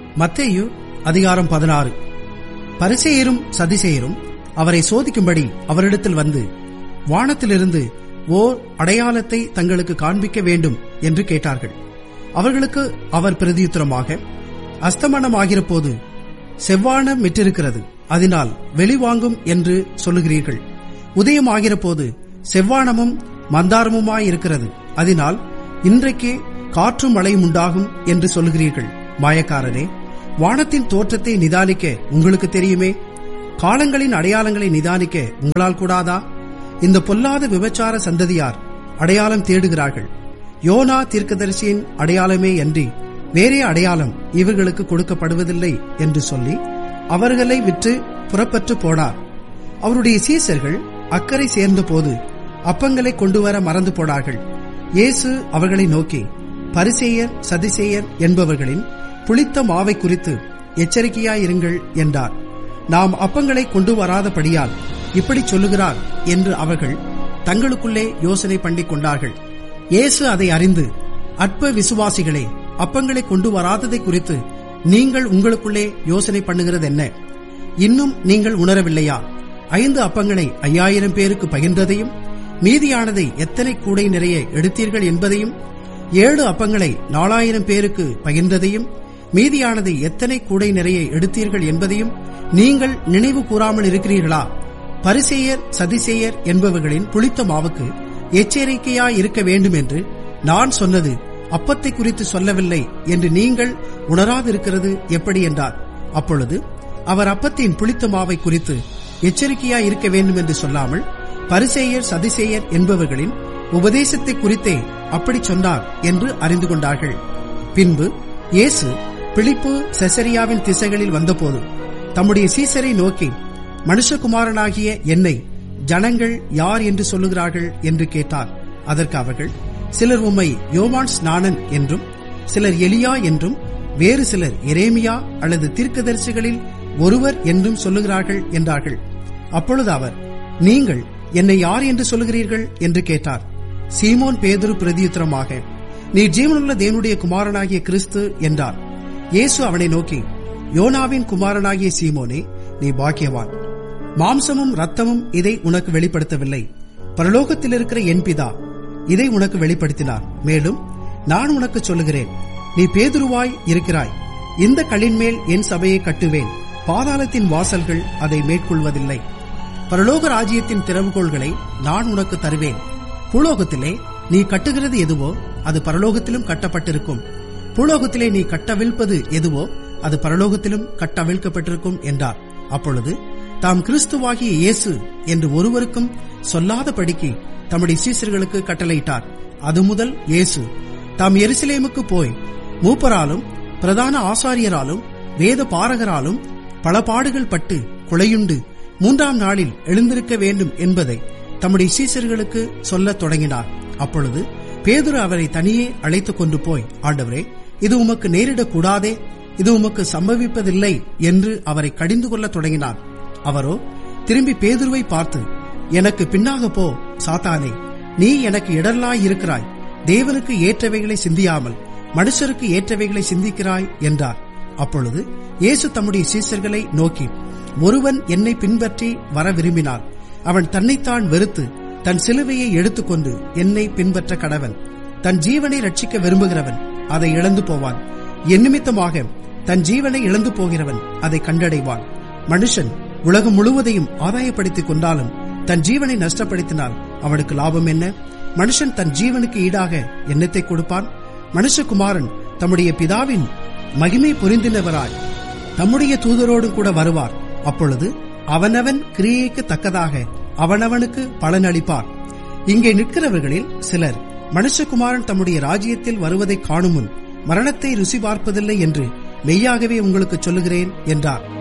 மத்தேயு அதிகாரம் பதினாறு பரிசேயரும் சதிசேயரும் அவரை சோதிக்கும்படி அவரிடத்தில் வந்து வானத்திலிருந்து ஓர் அடையாளத்தை தங்களுக்கு காண்பிக்க வேண்டும் என்று கேட்டார்கள் அவர்களுக்கு அவர் பிரதியுத்தரமாக அஸ்தமனமாகிற போது செவ்வானம் விற்றிருக்கிறது அதனால் வெளிவாங்கும் என்று சொல்லுகிறீர்கள் உதயமாகிற போது செவ்வானமும் மந்தாரமுமாயிருக்கிறது அதனால் இன்றைக்கு காற்றும் மழையும் உண்டாகும் என்று சொல்லுகிறீர்கள் மாயக்காரரே வானத்தின் தோற்றத்தை நிதானிக்க உங்களுக்கு தெரியுமே காலங்களின் அடையாளங்களை நிதானிக்க உங்களால் கூடாதா இந்த பொல்லாத விபச்சார சந்ததியார் அடையாளம் தேடுகிறார்கள் யோனா தீர்க்கதரிசியின் அடையாளமே அன்றி வேறே அடையாளம் இவர்களுக்கு கொடுக்கப்படுவதில்லை என்று சொல்லி அவர்களை விற்று புறப்பட்டு போனார் அவருடைய சீசர்கள் அக்கறை சேர்ந்தபோது அப்பங்களை கொண்டு வர மறந்து போனார்கள் இயேசு அவர்களை நோக்கி பரிசேயர் சதிசேயர் என்பவர்களின் புளித்த மாவை குறித்து எச்சரிக்கையாயிருங்கள் என்றார் நாம் அப்பங்களை கொண்டு வராதபடியால் இப்படி சொல்லுகிறார் என்று அவர்கள் தங்களுக்குள்ளே யோசனை பண்ணிக் கொண்டார்கள் இயேசு அதை அறிந்து அற்ப விசுவாசிகளே அப்பங்களை கொண்டு வராததை குறித்து நீங்கள் உங்களுக்குள்ளே யோசனை பண்ணுகிறது என்ன இன்னும் நீங்கள் உணரவில்லையா ஐந்து அப்பங்களை ஐயாயிரம் பேருக்கு பகிர்ந்ததையும் மீதியானதை எத்தனை கூடை நிறைய எடுத்தீர்கள் என்பதையும் ஏழு அப்பங்களை நாலாயிரம் பேருக்கு பகிர்ந்ததையும் மீதியானதை எத்தனை கூடை நிறைய எடுத்தீர்கள் என்பதையும் நீங்கள் நினைவு கூறாமல் இருக்கிறீர்களா பரிசேயர் சதிசேயர் என்பவர்களின் புளித்த மாவுக்கு எச்சரிக்கையாய் இருக்க வேண்டும் என்று நான் சொன்னது அப்பத்தை குறித்து சொல்லவில்லை என்று நீங்கள் உணராதிருக்கிறது எப்படி என்றார் அப்பொழுது அவர் அப்பத்தின் புளித்த மாவை குறித்து எச்சரிக்கையாய் இருக்க வேண்டும் என்று சொல்லாமல் பரிசேயர் சதிசேயர் என்பவர்களின் உபதேசத்தை குறித்தே அப்படி சொன்னார் என்று அறிந்து கொண்டார்கள் பின்பு இயேசு பிலிப்பு செசரியாவின் திசைகளில் வந்தபோது தம்முடைய சீசரை நோக்கி மனுஷகுமாரனாகிய என்னை ஜனங்கள் யார் என்று சொல்லுகிறார்கள் என்று கேட்டார் அதற்கு அவர்கள் சிலர் உம்மை யோவான் ஸ்நானன் என்றும் சிலர் எலியா என்றும் வேறு சிலர் எரேமியா அல்லது தீர்க்கதரிசிகளில் ஒருவர் என்றும் சொல்லுகிறார்கள் என்றார்கள் அப்பொழுது அவர் நீங்கள் என்னை யார் என்று சொல்லுகிறீர்கள் என்று கேட்டார் சீமோன் பேதுரு பிரதியுத்தரமாக நீ ஜீவனுள்ள தேவனுடைய குமாரனாகிய கிறிஸ்து என்றார் இயேசு அவனை நோக்கி யோனாவின் குமாரனாகிய சீமோனே நீ பாக்கியவான் மாம்சமும் ரத்தமும் இதை உனக்கு வெளிப்படுத்தவில்லை பரலோகத்தில் இருக்கிற என் பிதா இதை உனக்கு வெளிப்படுத்தினார் மேலும் நான் உனக்கு சொல்லுகிறேன் நீ பேதுருவாய் இருக்கிறாய் இந்த கல்லின் மேல் என் சபையை கட்டுவேன் பாதாளத்தின் வாசல்கள் அதை மேற்கொள்வதில்லை பரலோக ராஜ்யத்தின் திறவுகோள்களை நான் உனக்கு தருவேன் பூலோகத்திலே நீ கட்டுகிறது எதுவோ அது பரலோகத்திலும் கட்டப்பட்டிருக்கும் பூலோகத்திலே நீ கட்டவிழ்ப்பது எதுவோ அது பரலோகத்திலும் கட்டவிழ்க்கப்பட்டிருக்கும் என்றார் அப்பொழுது தாம் கிறிஸ்துவாகிய இயேசு என்று ஒருவருக்கும் சொல்லாதபடிக்கு தம்முடைய சீசர்களுக்கு கட்டளையிட்டார் அது முதல் இயேசு தாம் எருசலேமுக்கு போய் மூப்பராலும் பிரதான ஆசாரியராலும் வேத பாரகராலும் பல பாடுகள் பட்டு கொலையுண்டு மூன்றாம் நாளில் எழுந்திருக்க வேண்டும் என்பதை தம்முடைய சீசர்களுக்கு சொல்லத் தொடங்கினார் அப்பொழுது பேதுரு அவரை தனியே அழைத்துக் கொண்டு போய் ஆண்டவரே இது உமக்கு நேரிடக் கூடாதே இது உமக்கு சம்பவிப்பதில்லை என்று அவரை கடிந்து கொள்ளத் தொடங்கினார் அவரோ திரும்பி பேதுருவை பார்த்து எனக்கு பின்னாக போ சாத்தானே நீ எனக்கு இடர்லாய் இருக்கிறாய் தேவனுக்கு ஏற்றவைகளை சிந்தியாமல் மனுஷருக்கு ஏற்றவைகளை சிந்திக்கிறாய் என்றார் அப்பொழுது இயேசு தம்முடைய சீசர்களை நோக்கி ஒருவன் என்னை பின்பற்றி வர விரும்பினால் அவன் தன்னைத்தான் வெறுத்து தன் சிலுவையை எடுத்துக்கொண்டு என்னை பின்பற்ற கடவன் தன் ஜீவனை ரட்சிக்க விரும்புகிறவன் அதை இழந்து போவான் என் நிமித்தமாக தன் ஜீவனை இழந்து போகிறவன் அதை கண்டடைவான் மனுஷன் உலகம் முழுவதையும் ஆதாயப்படுத்திக் கொண்டாலும் தன் ஜீவனை நஷ்டப்படுத்தினால் அவனுக்கு லாபம் என்ன மனுஷன் தன் ஜீவனுக்கு ஈடாக எண்ணத்தை கொடுப்பான் மனுஷகுமாரன் தம்முடைய பிதாவின் மகிமை பொருந்தினவராய் தம்முடைய தூதரோடு கூட வருவார் அப்பொழுது அவனவன் கிரியைக்கு தக்கதாக அவனவனுக்கு பலனளிப்பார் இங்கே நிற்கிறவர்களில் சிலர் மனுஷகுமாரன் தம்முடைய ராஜ்யத்தில் வருவதை காணும் முன் மரணத்தை ருசி பார்ப்பதில்லை என்று மெய்யாகவே உங்களுக்கு சொல்லுகிறேன் என்றார்